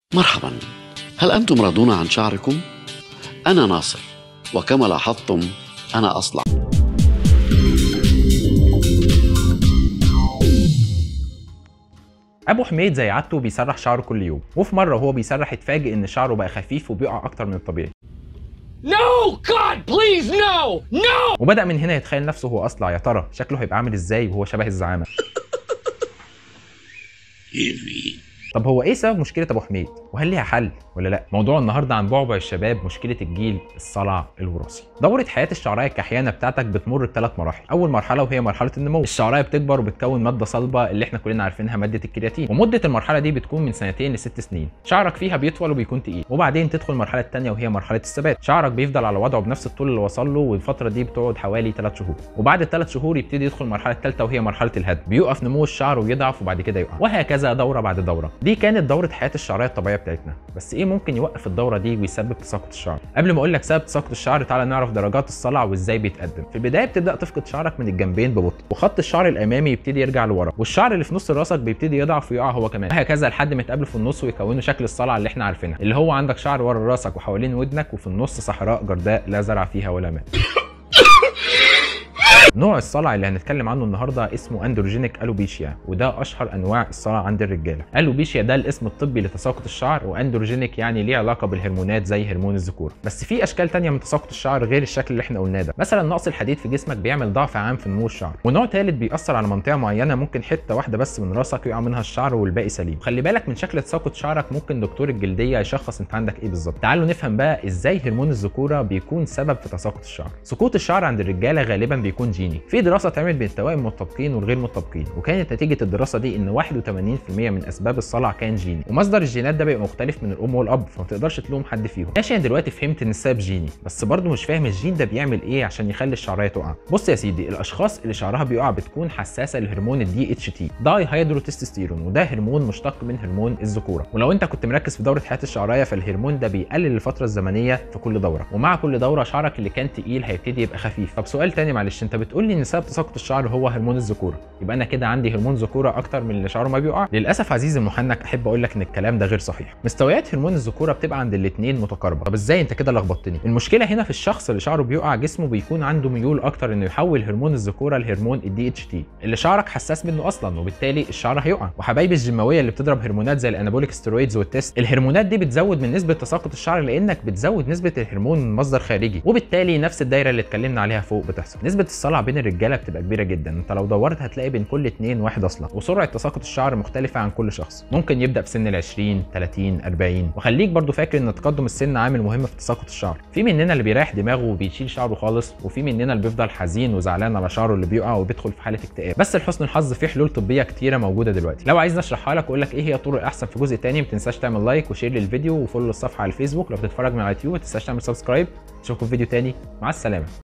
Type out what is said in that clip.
مرحبا هل أنتم راضون عن شعركم؟ أنا ناصر وكما لاحظتم أنا أصلع ابو حميد زي عادته بيسرح شعره كل يوم وفي مره وهو بيسرح اتفاجئ ان شعره بقى خفيف وبيقع اكتر من الطبيعي No! God, please, no! No! وبدا من هنا يتخيل نفسه هو اصلع يا ترى شكله هيبقى عامل ازاي وهو شبه الزعامه طب هو ايه سبب مشكله ابو حميد وهل ليها حل ولا لا موضوع النهارده عن بعبع الشباب مشكله الجيل الصلع الوراثي دوره حياه الشعرايه الكحيانه بتاعتك بتمر بثلاث مراحل اول مرحله وهي مرحله النمو الشعرايه بتكبر وبتكون ماده صلبه اللي احنا كلنا عارفينها ماده الكرياتين ومده المرحله دي بتكون من سنتين لست سنين شعرك فيها بيطول وبيكون تقيل وبعدين تدخل المرحله الثانيه وهي مرحله الثبات شعرك بيفضل على وضعه بنفس الطول اللي وصل له والفتره دي بتقعد حوالي 3 شهور وبعد الثلاث شهور يبتدي يدخل المرحله الثالثه وهي مرحله الهدم بيوقف نمو الشعر ويضعف وبعد كده يقع وهكذا دوره بعد دوره دي كانت دوره حياه الشعريه الطبيعيه بتاعتنا بس ايه ممكن يوقف الدوره دي ويسبب تساقط الشعر قبل ما اقول لك سبب تساقط الشعر تعالى نعرف درجات الصلع وازاي بيتقدم في البدايه بتبدا تفقد شعرك من الجنبين ببطء وخط الشعر الامامي يبتدي يرجع لورا والشعر اللي في نص راسك بيبتدي يضعف ويقع هو كمان وهكذا لحد ما يتقابلوا في النص ويكونوا شكل الصلع اللي احنا عارفينها اللي هو عندك شعر ورا راسك وحوالين ودنك وفي النص صحراء جرداء لا زرع فيها ولا ماء نوع الصلع اللي هنتكلم عنه النهارده اسمه اندروجينيك الوبيشيا وده اشهر انواع الصلع عند الرجاله الوبيشيا ده الاسم الطبي لتساقط الشعر واندروجينيك يعني ليه علاقه بالهرمونات زي هرمون الذكوره بس في اشكال تانية من تساقط الشعر غير الشكل اللي احنا قلناه ده مثلا نقص الحديد في جسمك بيعمل ضعف عام في نمو الشعر ونوع ثالث بيأثر على منطقه معينه ممكن حته واحده بس من راسك يقع منها الشعر والباقي سليم خلي بالك من شكل تساقط شعرك ممكن دكتور الجلديه يشخص انت عندك ايه بالظبط تعالوا نفهم بقى ازاي هرمون الذكوره بيكون سبب في تساقط الشعر سقوط الشعر عند الرجاله غالبا بيكون جيني في دراسه اتعملت بين التوائم المطابقين والغير مطابقين وكانت نتيجه الدراسه دي ان 81% من اسباب الصلع كان جيني ومصدر الجينات ده بيبقى مختلف من الام والاب فما تقدرش تلوم حد فيهم ماشي انا دلوقتي فهمت ان السبب جيني بس برضه مش فاهم الجين ده بيعمل ايه عشان يخلي الشعريه تقع بص يا سيدي الاشخاص اللي شعرها بيقع بتكون حساسه لهرمون الدي اتش تي داي هيدروتستوستيرون وده هرمون مشتق من هرمون الذكوره ولو انت كنت مركز في دوره حياه الشعريه فالهرمون ده بيقلل الفتره الزمنيه في كل دوره ومع كل دوره شعرك اللي كان تقيل هيبتدي يبقى خفيف طب سؤال تاني معلش انت بتقول لي ان سبب تساقط الشعر هو هرمون الذكوره يبقى انا كده عندي هرمون ذكوره اكتر من اللي شعره ما بيقع للاسف عزيزي المحنك احب اقول لك ان الكلام ده غير صحيح مستويات هرمون الذكوره بتبقى عند الاثنين متقاربه طب ازاي انت كده لخبطتني المشكله هنا في الشخص اللي شعره بيقع جسمه بيكون عنده ميول اكتر انه يحول هرمون الذكوره لهرمون الدي اتش تي اللي شعرك حساس منه اصلا وبالتالي الشعر هيقع وحبايبي الجيماويه اللي بتضرب هرمونات زي الانابوليك ستيرويدز والتست الهرمونات دي بتزود من نسبه تساقط الشعر لانك بتزود نسبه الهرمون من مصدر خارجي وبالتالي نفس الدايره اللي اتكلمنا عليها فوق بتحصل نسبه الصلع بين الرجاله بتبقى كبيره جدا انت لو دورت هتلاقي بين كل اتنين واحد اصلا وسرعه تساقط الشعر مختلفه عن كل شخص ممكن يبدا في سن ال 20 30 40 وخليك برضو فاكر ان تقدم السن عامل مهم في تساقط الشعر في مننا اللي بيريح دماغه وبيشيل شعره خالص وفي مننا اللي بيفضل حزين وزعلان على شعره اللي بيقع وبيدخل في حاله اكتئاب بس لحسن الحظ في حلول طبيه كتيره موجوده دلوقتي لو عايز نشرحها لك واقول لك ايه هي الطرق الاحسن في جزء تاني ما تنساش تعمل لايك وشير للفيديو وفولو الصفحه على الفيسبوك لو بتتفرج من على اليوتيوب ما تنساش تعمل سبسكرايب اشوفكم في فيديو تاني مع السلامه